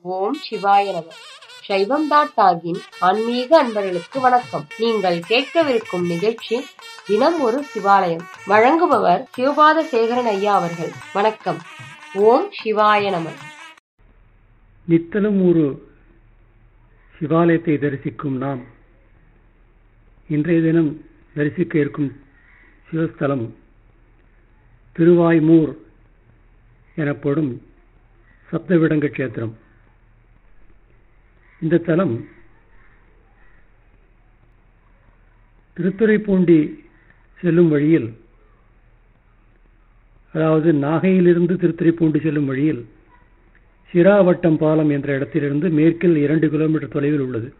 ஓம் சிவாய நம சைவம் டாட் டாகின் ஆன்மீக அன்பர்களுக்கு வணக்கம் நீங்கள் கேட்கவிருக்கும் நிகழ்ச்சி தினம் ஒரு சிவாலயம் வழங்குபவர் சிவபாத சேகரன் ஐயா அவர்கள் வணக்கம் ஓம் சிவாய நம நித்தலும் ஒரு சிவாலயத்தை தரிசிக்கும் நாம் இன்றைய தினம் தரிசிக்க இருக்கும் சிவஸ்தலம் திருவாய்மூர் எனப்படும் சப்தவிடங்க கஷேத்திரம் இந்த தலம் திருத்துறைப்பூண்டி செல்லும் வழியில் அதாவது நாகையிலிருந்து திருத்துறைப்பூண்டி செல்லும் வழியில் சிராவட்டம் பாலம் என்ற இடத்திலிருந்து மேற்கில் இரண்டு கிலோமீட்டர் தொலைவில் உள்ளது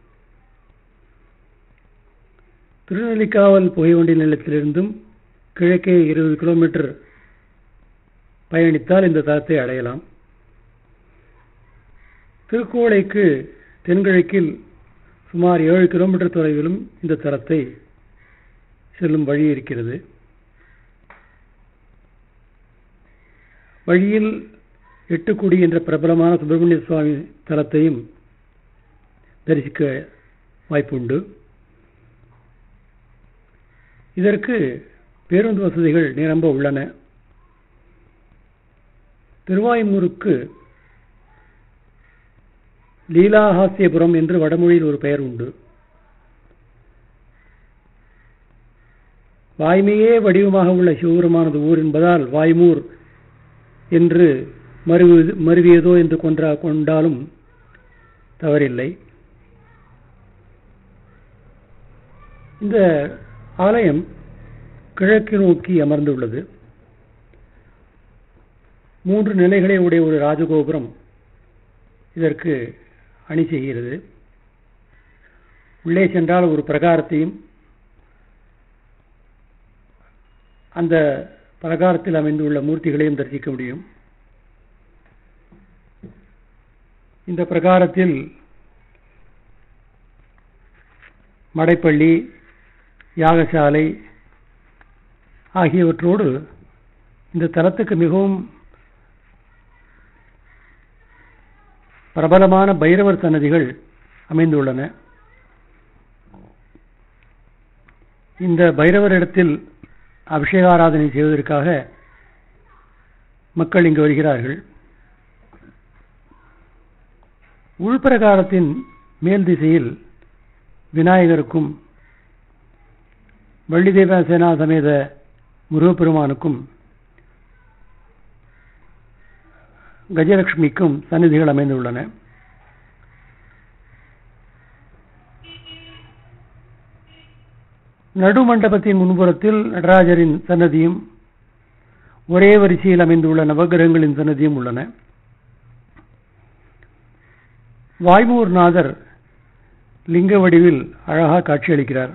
திருநெல்லிக்காவல் புகைவண்டி நிலையத்திலிருந்தும் கிழக்கே இருபது கிலோமீட்டர் பயணித்தால் இந்த தலத்தை அடையலாம் திருக்கோளைக்கு தென்கிழக்கில் சுமார் ஏழு கிலோமீட்டர் தொலைவிலும் இந்த தலத்தை செல்லும் வழி இருக்கிறது வழியில் எட்டுக்குடி என்ற பிரபலமான சுப்பிரமணிய சுவாமி தலத்தையும் தரிசிக்க வாய்ப்புண்டு இதற்கு பேருந்து வசதிகள் நிரம்ப உள்ளன திருவாய்மூருக்கு லீலாஹாசியபுரம் என்று வடமொழியில் ஒரு பெயர் உண்டு வாய்மையே வடிவமாக உள்ள சிவபெருமானது ஊர் என்பதால் வாய்மூர் என்று மருவி மருவியதோ என்று கொன்றா கொண்டாலும் தவறில்லை இந்த ஆலயம் கிழக்கு நோக்கி அமர்ந்துள்ளது மூன்று நிலைகளை உடைய ஒரு ராஜகோபுரம் இதற்கு அணி செய்கிறது உள்ளே சென்றால் ஒரு பிரகாரத்தையும் அந்த பிரகாரத்தில் அமைந்துள்ள மூர்த்திகளையும் தரிசிக்க முடியும் இந்த பிரகாரத்தில் மடைப்பள்ளி யாகசாலை ஆகியவற்றோடு இந்த தலத்துக்கு மிகவும் பிரபலமான பைரவர் சன்னதிகள் அமைந்துள்ளன இந்த பைரவர் இடத்தில் அபிஷேகாராதனை செய்வதற்காக மக்கள் இங்கு வருகிறார்கள் உள்பிரகாரத்தின் மேல் திசையில் விநாயகருக்கும் வள்ளி தேவசேனா சமேத முருகப்பெருமானுக்கும் கஜலட்சுமிக்கும் சன்னிதிகள் அமைந்துள்ளன நடுமண்டபத்தின் முன்புறத்தில் நடராஜரின் சன்னதியும் ஒரே வரிசையில் அமைந்துள்ள நவகிரகங்களின் சன்னதியும் உள்ளன வாய்மூர்நாதர் லிங்க வடிவில் அழகாக காட்சியளிக்கிறார்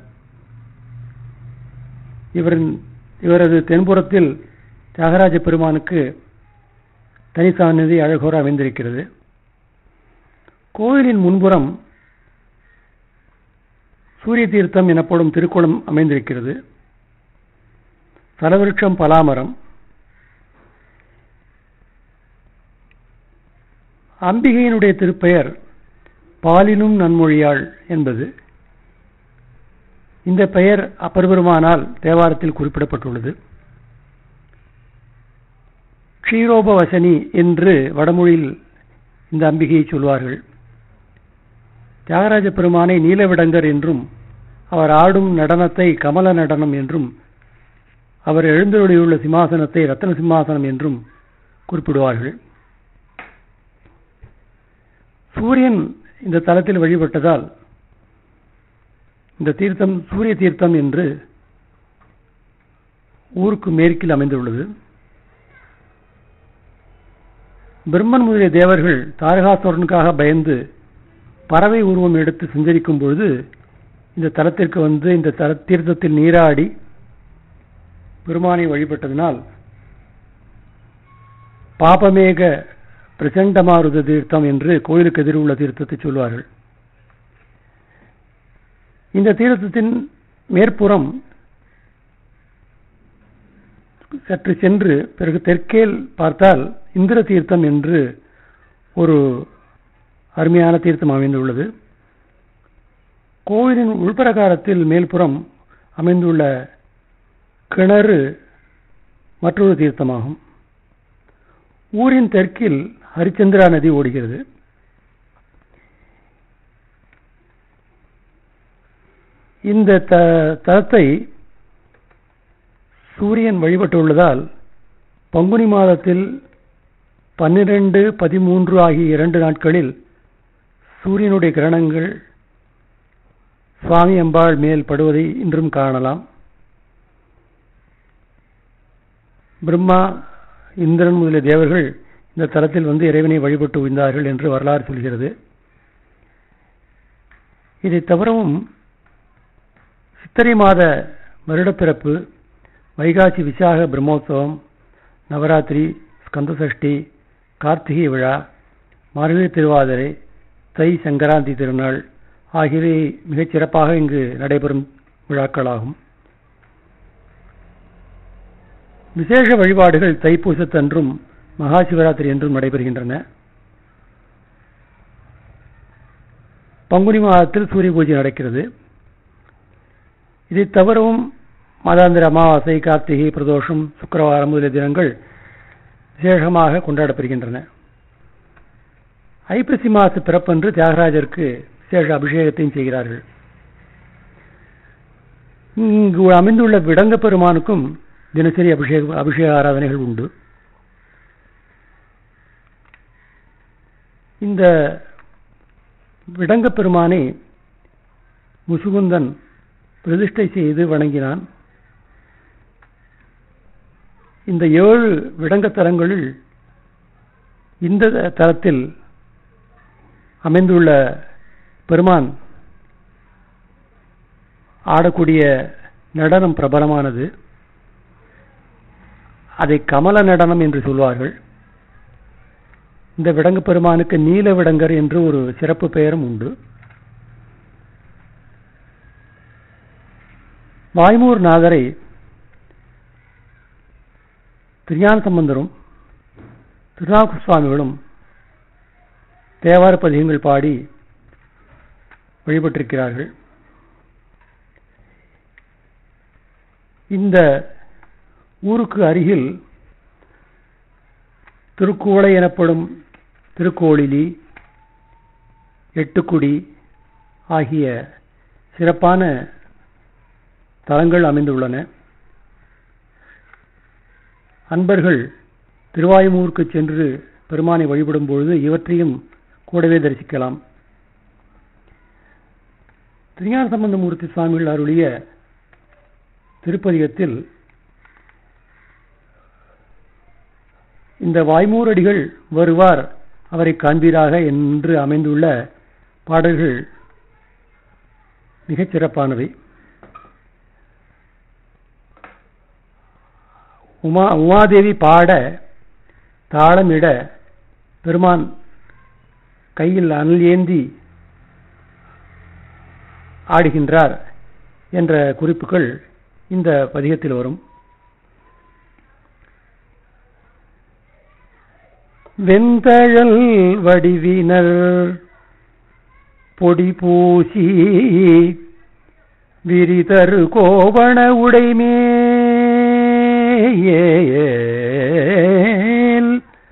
இவரின் இவரது தென்புறத்தில் தியாகராஜ பெருமானுக்கு தனி சாநிதி அழகோர அமைந்திருக்கிறது கோவிலின் முன்புறம் சூரிய தீர்த்தம் எனப்படும் திருக்குளம் அமைந்திருக்கிறது தலவிருட்சம் பலாமரம் அம்பிகையினுடைய திருப்பெயர் பாலினும் நன்மொழியாள் என்பது இந்த பெயர் அப்பெருமானால் தேவாரத்தில் குறிப்பிடப்பட்டுள்ளது க்ஷீரோபவசனி என்று வடமொழியில் இந்த அம்பிகையை சொல்வார்கள் தியாகராஜ பெருமானை நீலவிடங்கர் என்றும் அவர் ஆடும் நடனத்தை கமல நடனம் என்றும் அவர் எழுந்தருளியுள்ள சிம்மாசனத்தை ரத்ன சிம்மாசனம் என்றும் குறிப்பிடுவார்கள் சூரியன் இந்த தலத்தில் வழிபட்டதால் இந்த தீர்த்தம் சூரிய தீர்த்தம் என்று ஊருக்கு மேற்கில் அமைந்துள்ளது பிரம்மன் முதலிய தேவர்கள் தாரகாசுரனுக்காக பயந்து பறவை உருவம் எடுத்து சஞ்சரிக்கும் பொழுது இந்த தலத்திற்கு வந்து இந்த தல தீர்த்தத்தில் நீராடி பெருமானை வழிபட்டதனால் பாபமேக பிரசண்டமாருத தீர்த்தம் என்று கோயிலுக்கு எதிர் உள்ள தீர்த்தத்தை சொல்வார்கள் இந்த தீர்த்தத்தின் மேற்புறம் சற்று சென்று பிறகு தெற்கேல் பார்த்தால் இந்திர தீர்த்தம் என்று ஒரு அருமையான தீர்த்தம் அமைந்துள்ளது கோவிலின் உள்பிரகாரத்தில் மேல்புறம் அமைந்துள்ள கிணறு மற்றொரு தீர்த்தமாகும் ஊரின் தெற்கில் ஹரிச்சந்திரா நதி ஓடுகிறது இந்த த- தலத்தை சூரியன் வழிபட்டுள்ளதால் பங்குனி மாதத்தில் பன்னிரண்டு பதிமூன்று ஆகிய இரண்டு நாட்களில் சூரியனுடைய கிரணங்கள் சுவாமி அம்பாள் மேல் படுவதை இன்றும் காணலாம் பிரம்மா இந்திரன் முதலிய தேவர்கள் இந்த தலத்தில் வந்து இறைவனை வழிபட்டு உய்ந்தார்கள் என்று வரலாறு சொல்கிறது இதை தவிரவும் சித்திரை மாத வருடப்பிறப்பு வைகாசி விசாக பிரம்மோற்சவம் நவராத்திரி ஸ்கந்த சஷ்டி கார்த்திகை விழா மார்கழி திருவாதிரை தை சங்கராந்தி திருநாள் ஆகியவை மிகச் சிறப்பாக இங்கு நடைபெறும் விழாக்களாகும் விசேஷ வழிபாடுகள் தைப்பூசத்தன்றும் மகா சிவராத்திரி என்றும் நடைபெறுகின்றன பங்குனி மாதத்தில் சூரிய பூஜை நடக்கிறது இதை தவிரவும் மாதாந்திர அமாவாசை கார்த்திகை பிரதோஷம் சுக்கிரவாரம் முதலிய தினங்கள் விசேஷமாக கொண்டாடப்படுகின்றன ஐப்பசி மாச பிறப்பன்று தியாகராஜருக்கு விசேஷ அபிஷேகத்தையும் செய்கிறார்கள் இங்கு அமைந்துள்ள விடங்க பெருமானுக்கும் தினசரி அபிஷேக அபிஷேக ஆராதனைகள் உண்டு இந்த விடங்க பெருமானை முசுகுந்தன் பிரதிஷ்டை செய்து வணங்கினான் இந்த ஏழு விடங்க தலங்களில் இந்த தலத்தில் அமைந்துள்ள பெருமான் ஆடக்கூடிய நடனம் பிரபலமானது அதை கமல நடனம் என்று சொல்வார்கள் இந்த விடங்கு பெருமானுக்கு நீல விடங்கர் என்று ஒரு சிறப்பு பெயரும் உண்டு வாய்மூர் நாதரை திருஞான சம்பந்தரும் திருநாவுக்கு சுவாமிகளும் தேவார பதிகங்கள் பாடி வழிபட்டிருக்கிறார்கள் இந்த ஊருக்கு அருகில் திருக்குவளை எனப்படும் திருக்கோளிலி எட்டுக்குடி ஆகிய சிறப்பான தலங்கள் அமைந்துள்ளன அன்பர்கள் திருவாயுமூருக்கு சென்று பெருமானை வழிபடும் பொழுது இவற்றையும் கூடவே தரிசிக்கலாம் திருஞான சம்பந்தமூர்த்தி சுவாமிகள் அருளிய திருப்பதிகத்தில் இந்த வாய்மூரடிகள் வருவார் அவரை காண்பீராக என்று அமைந்துள்ள பாடல்கள் மிகச் சிறப்பானவை உமா உமாதேவி பாட தாளமிட பெருமான் கையில் அனல் ஏந்தி ஆடுகின்றார் என்ற குறிப்புகள் இந்த பதிகத்தில் வரும் வெந்தழல் வடிவினர் பொடி பூசி விரிதரு கோவண உடைமேல்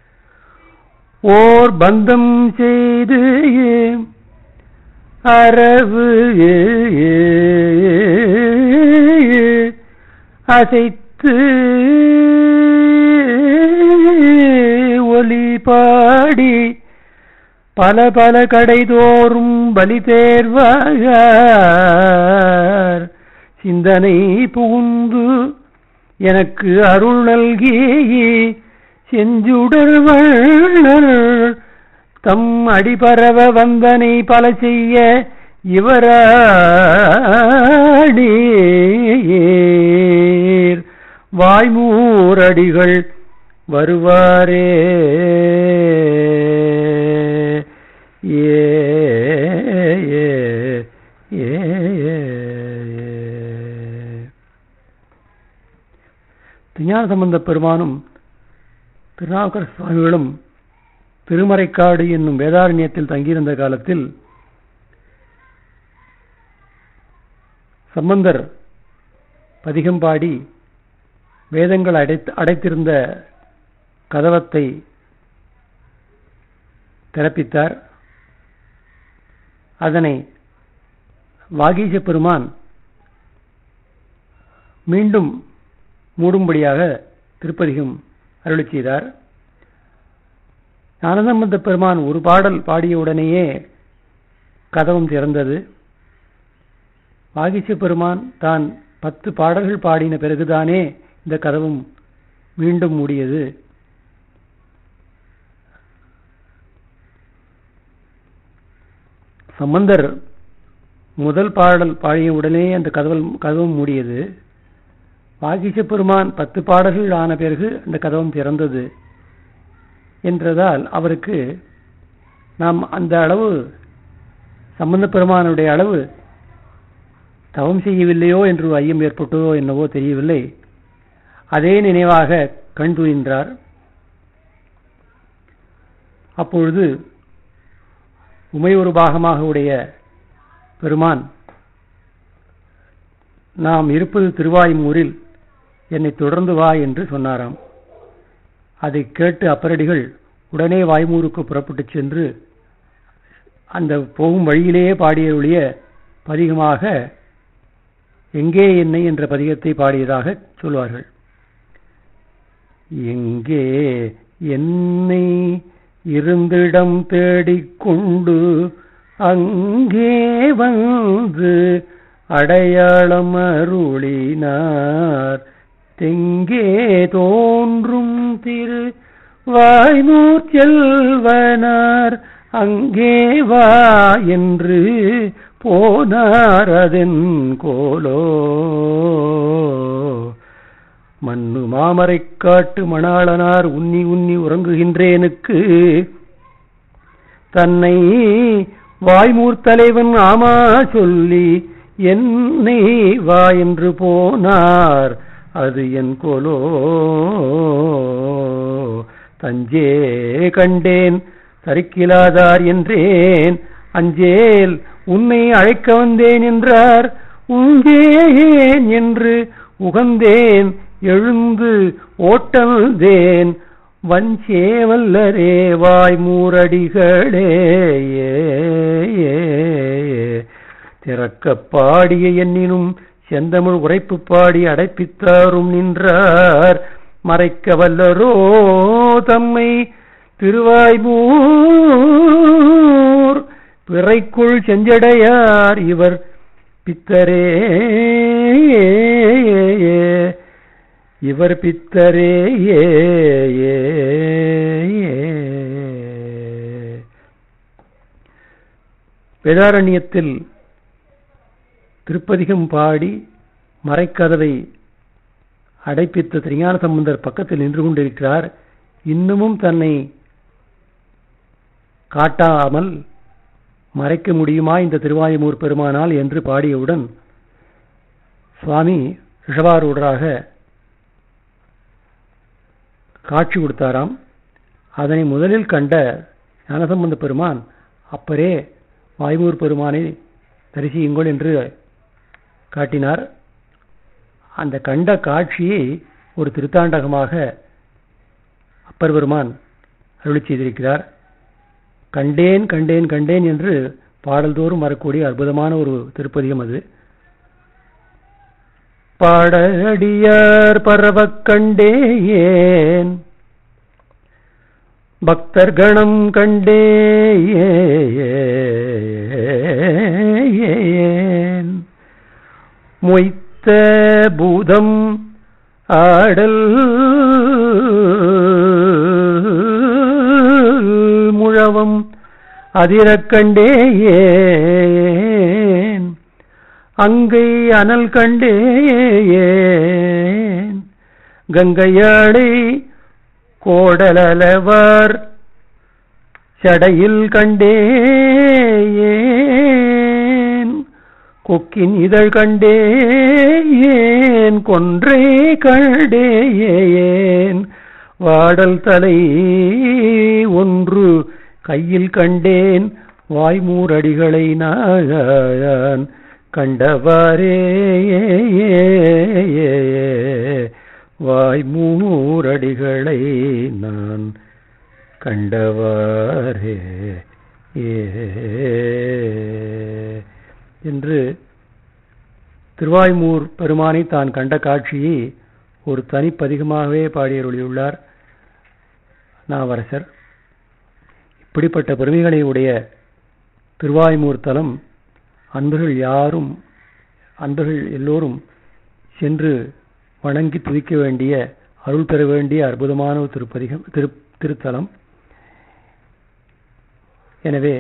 ஓர் பந்தம் செய்து அரவு அசைத்து ஒலி பாடி பல பல கடைதோறும் பலி தேர்வார் சிந்தனை புகுந்து எனக்கு அருள் நல்கி செஞ்சுடர் வள்ளல் தம் அடிபரவ வந்தனை பல செய்ய இவராடீர் வாய்மூரடிகள் வருவாரே ஏ ஏ ஏ திருஞான சம்பந்த பெருமானும் திருநாவுக்கர சுவாமிகளும் திருமறைக்காடு என்னும் வேதாரண்யத்தில் தங்கியிருந்த காலத்தில் சம்பந்தர் பதிகம் பாடி வேதங்கள் அடைத்து அடைத்திருந்த கதவத்தை திறப்பித்தார் அதனை வாகீச பெருமான் மீண்டும் மூடும்படியாக திருப்பதிகம் அருளி செய்தார் ஞானசம்பந்த பெருமான் ஒரு பாடல் பாடிய உடனேயே கதவும் திறந்தது வாகிச பெருமான் தான் பத்து பாடல்கள் பாடின பிறகுதானே இந்த கதவும் மீண்டும் மூடியது சம்பந்தர் முதல் பாடல் பாடிய உடனே அந்த கதவல் கதவும் மூடியது வாகிச பெருமான் பத்து பாடல்கள் ஆன பிறகு அந்த கதவும் திறந்தது என்றதால் அவருக்கு நாம் அந்த அளவு சம்பந்த பெருமானுடைய அளவு தவம் செய்யவில்லையோ என்று ஐயம் ஏற்பட்டதோ என்னவோ தெரியவில்லை அதே நினைவாக கண் தூயின்றார் அப்பொழுது உமை ஒரு பாகமாக உடைய பெருமான் நாம் இருப்பது திருவாயுமூரில் என்னை தொடர்ந்து வா என்று சொன்னாராம் அதை கேட்டு அப்பரடிகள் உடனே வாய்மூருக்கு புறப்பட்டு சென்று அந்த போகும் வழியிலேயே பாடியொழிய பதிகமாக எங்கே என்னை என்ற பதிகத்தை பாடியதாக சொல்வார்கள் எங்கே என்னை இருந்திடம் தேடிக்கொண்டு அங்கே வந்து அடையாளம் அருளினார் தெங்கே தோன்றும் திரு வாய்மூர் செல்வனார் அங்கே வா என்று போனார் அதன் கோலோ மண்ணு மாமரை காட்டு மணாளனார் உன்னி உன்னி உறங்குகின்றேனுக்கு தன்னை வாய்மூர் தலைவன் ஆமா சொல்லி என்னை வா என்று போனார் அது என் கோலோ தஞ்சே கண்டேன் தரிக்கிலாதார் என்றேன் அஞ்சேல் உன்னை அழைக்க வந்தேன் என்றார் உஞ்சேன் என்று உகந்தேன் எழுந்து ஓட்டல்தேன் வஞ்சேவல்லரே வாய் மூரடிகளே திறக்க பாடிய எண்ணினும் செந்தமிழ் உரைப்பு பாடி அடைப்பித்தாரும் நின்றார் மறைக்க வல்லரோ தம்மை திருவாய்மூர் பிறைக்குள் செஞ்சடையார் இவர் பித்தரே இவர் பித்தரே ஏ ஏ வேதாரண்யத்தில் திருப்பதிகம் பாடி மறைக்கதவை அடைப்பித்த திருஞான சம்பந்தர் பக்கத்தில் நின்று கொண்டிருக்கிறார் இன்னமும் தன்னை காட்டாமல் மறைக்க முடியுமா இந்த திருவாயுமூர் பெருமானால் என்று பாடியவுடன் சுவாமி ரிஷபாரூடராக காட்சி கொடுத்தாராம் அதனை முதலில் கண்ட ஞானசம்பந்த பெருமான் அப்பரே வாய்மூர் பெருமானை தரிசியுங்கள் என்று காட்டினார் அந்த கண்ட காட்சியை ஒரு திருத்தாண்டகமாக அப்பர் பெருமான் அருளி செய்திருக்கிறார் கண்டேன் கண்டேன் கண்டேன் என்று பாடல்தோறும் வரக்கூடிய அற்புதமான ஒரு திருப்பதிகம் அது பாடடியார் பரவக் கண்டேயேன் பக்தர் கணம் கண்டேயேன் மொய்த்த பூதம் ஆடல் முழவம் அதிரக் கண்டேயேன் அங்கை அனல் கண்டேயேன் கங்கையாடை கோடலவர் சடையில் கண்டேயேன் கொக்கின் இதழ் கண்டேயேன் கொன்றே கண்டேயேன் வாடல் தலை ஒன்று கையில் கண்டேன் வாய்மூரடிகளை நான் கண்டவாரே வாய்மூரடிகளை நான் கண்டவாரே என்று திருவாய்மூர் பெருமானை தான் கண்ட காட்சியை ஒரு தனிப்பதிகமாகவே பாடியருளியுள்ளார் நாவரசர் இப்படிப்பட்ட பெருமைகளை உடைய திருவாய்மூர் தலம் அன்பர்கள் யாரும் அன்பர்கள் எல்லோரும் சென்று வணங்கி துதிக்க வேண்டிய அருள் பெற வேண்டிய அற்புதமான ஒரு திருப்பதிகம் திரு திருத்தலம் எனவே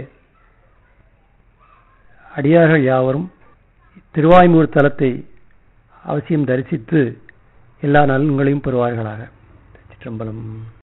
அடியார்கள் யாவரும் திருவாய்மூர் தலத்தை அவசியம் தரிசித்து எல்லா நலன்களையும் பெறுவார்களாக சிற்றம்பலம்